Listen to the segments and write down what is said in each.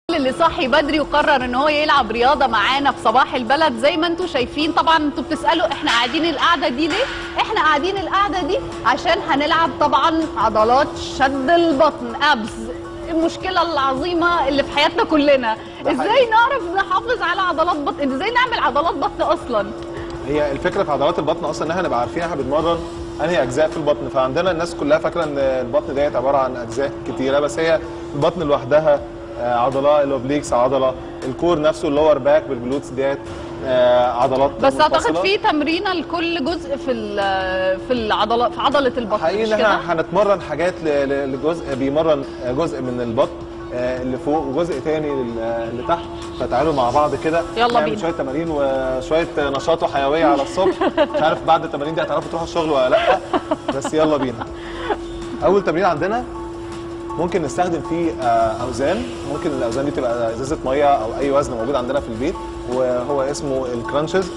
اللي صاحي بدري وقرر ان هو يلعب رياضه معانا في صباح البلد زي ما انتم شايفين طبعا انتم بتسالوا احنا قاعدين القعده دي ليه احنا قاعدين القعده دي عشان هنلعب طبعا عضلات شد البطن ابز المشكله العظيمه اللي في حياتنا كلنا ده ازاي حقيقي. نعرف نحافظ على عضلات بطن ازاي نعمل عضلات بطن اصلا هي الفكره في عضلات البطن اصلا ان احنا نبقى عارفين احنا بنتمرن انهي اجزاء في البطن فعندنا الناس كلها فاكره ان البطن ديت عباره عن اجزاء كتيره بس هي البطن لوحدها آه، عضله الاوبليكس عضله الكور نفسه اللور باك بالجلوتس ديت آه، عضلات بس اعتقد منفصلة. في تمرينه لكل جزء في ال- في العضله في عضله البطن حقيقي مش ان كده احنا هنتمرن حاجات ل- ل- لجزء بيمرن جزء من البطن آه، اللي فوق وجزء تاني لل- اللي تحت فتعالوا مع بعض كده يلا نعمل بينا. شويه تمارين وشويه نشاط وحيويه على الصبح مش عارف بعد التمارين دي هتعرفوا تروحوا الشغل ولا لا بس يلا بينا اول تمرين عندنا ممكن نستخدم فيه آه، اوزان ممكن الاوزان دي تبقى ازازه ميه او اي وزن موجود عندنا في البيت وهو اسمه الكرانشز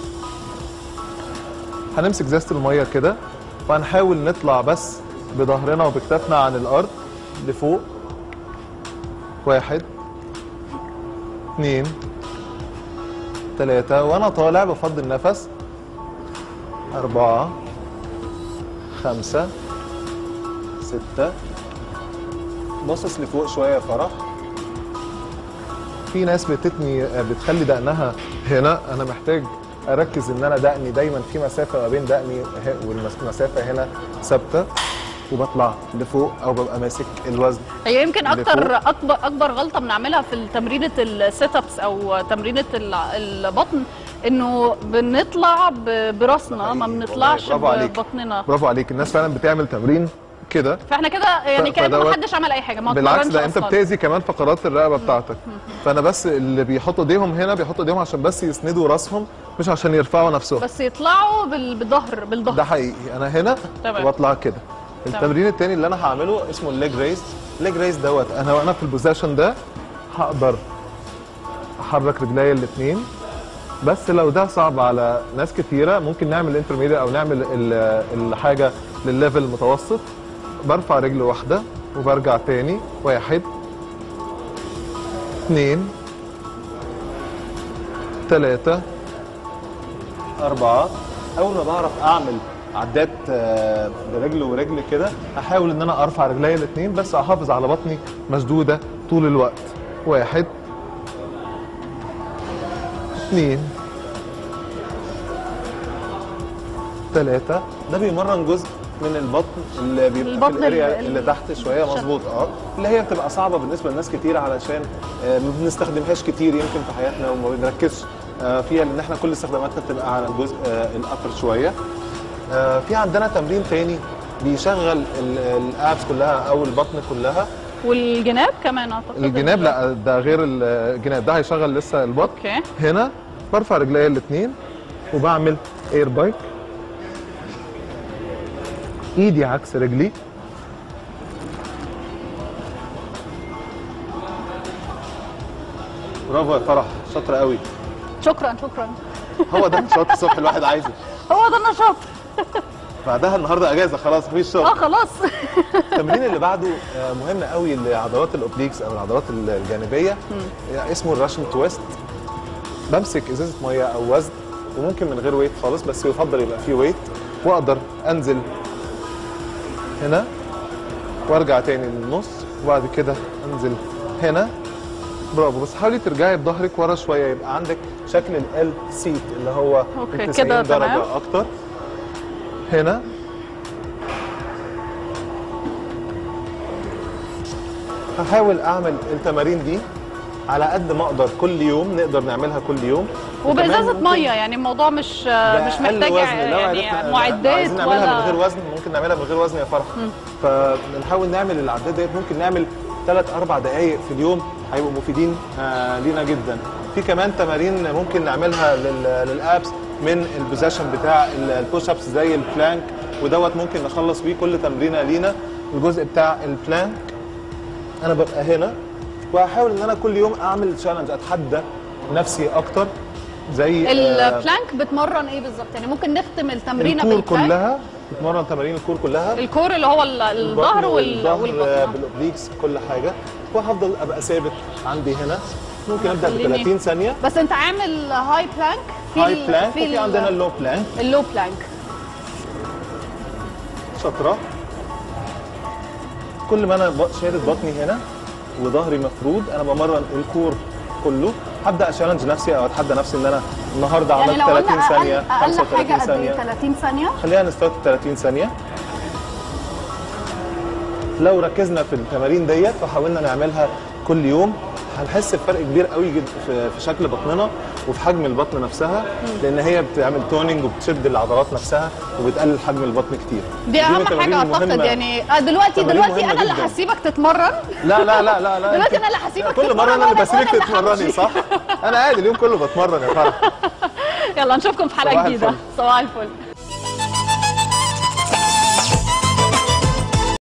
هنمسك ازازه الميه كده وهنحاول نطلع بس بظهرنا وبكتافنا عن الارض لفوق واحد اتنين تلاتة وانا طالع بفض النفس أربعة خمسة ستة باصص لفوق شوية يا فرح في ناس بتتني بتخلي دقنها هنا انا محتاج اركز ان انا دقني دايما في مسافه ما بين دقني ه- والمسافه هنا ثابته وبطلع لفوق او ببقى ماسك الوزن هي يمكن اللي اكتر اكبر اكبر غلطه بنعملها في تمرينه السيت ابس او تمرينه الع- البطن انه بنطلع ب- براسنا ما حقيقي. بنطلعش والله برافو عليك. ببطننا برافو عليك الناس فعلا بتعمل تمرين كده فاحنا كده يعني ف- كان ما فدوت- حدش عمل اي حاجه ما بالعكس اتمرنش ده انت أصلاً. بتاذي كمان فقرات الرقبه بتاعتك فانا بس اللي بيحطوا ايديهم هنا بيحطوا ايديهم عشان بس يسندوا راسهم مش عشان يرفعوا نفسهم بس يطلعوا بال- بالظهر ده بالظهر حقيقي انا هنا تمام. واطلع كده التمرين التاني اللي انا هعمله اسمه الليج ريز الليج ريز دوت انا وانا في البوزيشن ده هقدر احرك رجليا الاثنين بس لو ده صعب على ناس كتيره ممكن نعمل انترميديت او نعمل ال- الحاجه للليفل المتوسط برفع رجل واحده وبرجع تاني واحد اثنين ثلاثة أربعة أول ما بعرف أعمل عدات آه، برجل ورجل كده هحاول إن أنا أرفع رجليا الاتنين بس أحافظ على بطني مشدودة طول الوقت واحد اثنين ثلاثة ده بيمرن جزء من البطن اللي بيبقى البطن في الاريا ال- اللي تحت شويه الشد. مظبوط اه اللي هي بتبقى صعبه بالنسبه لناس كتير علشان آه، ما بنستخدمهاش كتير يمكن في حياتنا وما بنركزش آه، فيها لان احنا كل استخداماتنا بتبقى على الجزء آه، الابر شويه آه، في عندنا تمرين تاني بيشغل ال- الابس كلها او البطن كلها والجناب كمان اعتقد الجناب لا ده غير الجناب ده هيشغل لسه البطن اوكي هنا برفع رجليا الاثنين وبعمل اير بايك ايدي عكس رجلي برافو يا فرح شاطره قوي شكرا شكرا هو ده نشاط الصبح الواحد عايزه هو ده النشاط بعدها النهارده اجازه خلاص مفيش شغل اه خلاص التمرين اللي بعده آه، مهم قوي لعضلات الاوبليكس او العضلات الجانبيه آه، اسمه الراشن تويست بمسك ازازه ميه او وزن وممكن من غير ويت خالص بس يفضل يبقى فيه ويت واقدر انزل هنا وارجع تاني للنص وبعد كده انزل هنا برافو بس حاولي ترجعي بظهرك ورا شويه يبقى عندك شكل ال سيت اللي هو أوكي، ال 90 كده درجه تمام. اكتر هنا هحاول اعمل التمارين دي على قد ما اقدر كل يوم نقدر نعملها كل يوم وكمان وبازازه ممكن ميه يعني الموضوع مش مش بأقل محتاج وزن. لو يعني عرفنا- لو معدات عايزين نعملها من غير ولا وزن ممكن نعملها من غير وزن يا فرح فبنحاول نعمل العداد ديت ممكن نعمل ثلاث اربع دقائق في اليوم هيبقوا مفيدين آه لينا جدا في كمان تمارين ممكن نعملها لل- للابس من البوزيشن بتاع ال- البوش ابس زي البلانك ودوت ممكن نخلص بيه كل تمرينه لينا الجزء بتاع البلانك انا ببقى هنا وهحاول ان انا كل يوم اعمل تشالنج اتحدى نفسي اكتر زي آه، البلانك بتمرن ايه بالظبط يعني ممكن نختم التمرينه الكور بالبلانك كلها بتمرن تمارين الكور كلها الكور اللي هو ال- الظهر وال- والظهر والبطن بالاوبليكس كل حاجه وهفضل ابقى ثابت عندي هنا ممكن ابدا ب خليني- 30 ثانيه بس انت عامل هاي بلانك في هاي ال- بلانك في وفي ال- عندنا اللو بلانك اللو بلانك شاطره كل ما انا ب- شادد بطني هنا وظهري مفرود انا بمرن الكور كله هبدا اشالنج نفسي او اتحدى نفسي ان انا النهارده يعني عملت لو 30 قلنا ثانيه اقل اقل 35 حاجه قد ايه ثانيه 30 ثانيه خلينا نستوعب 30 ثانيه لو ركزنا في التمارين ديت وحاولنا نعملها كل يوم هنحس بفرق كبير قوي جدا في في شكل بطننا وفي حجم البطن نفسها لان هي بتعمل توننج وبتشد العضلات نفسها وبتقلل حجم البطن كتير دي من اهم التمارين حاجه اعتقد المهمة. يعني آه، دلوقتي تمارين دلوقتي مهمة انا اللي جداً. هسيبك تتمرن لا لا لا لا لا دلوقتي أنت- أنا اللي هسيبك كل مره تتمرن انا اللي وأنا- بسيبك وأنا اللي تتمرني همشي. صح انا قاعد اليوم كله بتمرن يا فرح يلا نشوفكم في حلقه صباح جديده الفل. صباح الفل